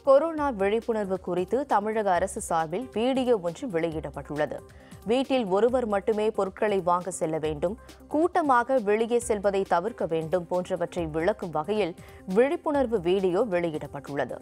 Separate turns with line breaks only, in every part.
corona விழிப்புணர்வு குறித்து தமிழக அரசு சார்பில் வீடியோ ஒன்று வெளியிடப்பட்டுள்ளது வீட்டில் ஒருவர் மட்டுமே பொருட்களை வாங்க செல்ல வேண்டும் கூட்டமாக வெளியே செல்வதை தவிர்க்க வேண்டும் போன்றவற்றை விளக்கும் வகையில் விழிப்புணர்வு வீடியோ வெளியிடப்பட்டுள்ளது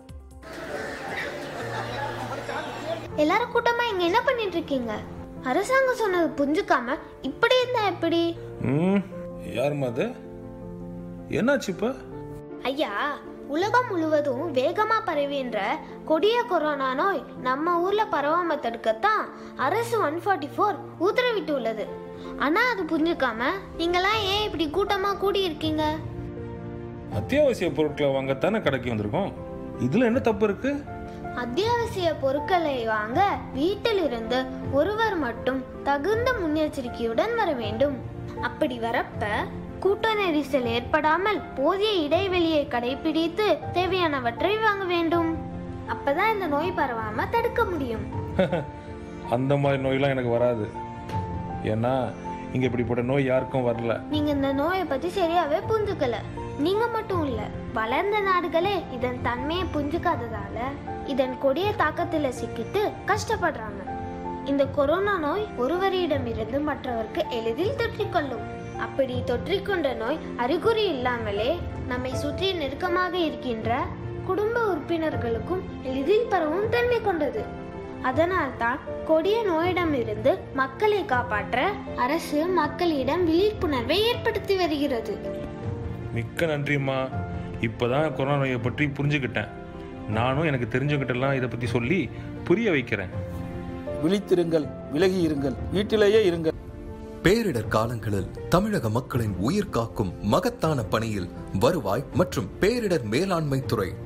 எல்லாரும் கூட்டமா இங்க என்ன பண்ணிட்டு இருக்கீங்க அரசாங்கம் சொன்னது புரிஞ்சுக்காம இப்படி இருந்தா எப்படி
ம் யாரும்மா அது என்னாச்சு இப்போ
ஐயா உலகம் முழுவதும் வேகமா பரவின்ற கொடிய கொரோனா நோய் நம்ம ஊர்ல பரவாம தடுக்கத்தான் அரசு ஒன் ஃபார்ட்டி ஃபோர் உத்தரவிட்டு உள்ளது ஆனா அது புரிஞ்சுக்காம நீங்களாம் ஏன் இப்படி கூட்டமா கூடி இருக்கீங்க
அத்தியாவசிய பொருட்களை வாங்கத்தானே கடைக்கு வந்திருக்கோம் இதில் என்ன தப்பு இருக்கு
அத்தியாவசிய பொருட்களை வாங்க வீட்டில் இருந்து ஒருவர் மட்டும் தகுந்த முன்னெச்சரிக்கையுடன் வர வேண்டும் அப்படி வரப்ப கூட்ட நெரிசல் ஏற்படாமல் போதிய இடைவெளியை கடைபிடித்து தேவையானவற்றை வாங்க வேண்டும் அப்பதான் இந்த நோய் பரவாம தடுக்க முடியும்
அந்த மாதிரி நோயெல்லாம் எனக்கு வராது ஏன்னா இங்கே இப்படிப்பட்ட நோய் யாருக்கும் வரல
நீங்க இந்த நோயை பத்தி சரியாவே புரிஞ்சுக்கல நீங்க மட்டும் இல்ல வளர்ந்த நாடுகளே இதன் தன்மையை புரிஞ்சுக்காததால இதன் கொடிய தாக்கத்துல சிக்கிட்டு கஷ்டப்படுறாங்க இந்த கொரோனா நோய் ஒருவரிடமிருந்து மற்றவருக்கு எளிதில் தொற்றிக்கொள்ளும் அப்படி தொற்றிக்கொண்ட நோய் அறிகுறி இல்லாமலே நம்மை சுற்றி நெருக்கமாக இருக்கின்ற குடும்ப உறுப்பினர்களுக்கும் எளிதில் பரவும் தன்மை கொண்டது அதனால்தான் கொடிய நோயிடமிருந்து மக்களை காப்பாற்ற அரசு மக்களிடம் விழிப்புணர்வை ஏற்படுத்தி வருகிறது
மிக்க நன்றிம்மா இப்போதான் கொரோனா நோயை பற்றி புரிஞ்சுக்கிட்டேன் நானும் எனக்கு தெரிஞ்சவங்கிட்டலாம் இதை பற்றி சொல்லி புரிய வைக்கிறேன்
விழித்திருங்கள் விலகி இருங்கள் வீட்டிலேயே இருங்கள்
பேரிடர் காலங்களில் தமிழக மக்களின் உயிர் காக்கும் மகத்தான பணியில் வருவாய் மற்றும் பேரிடர் மேலாண்மை துறை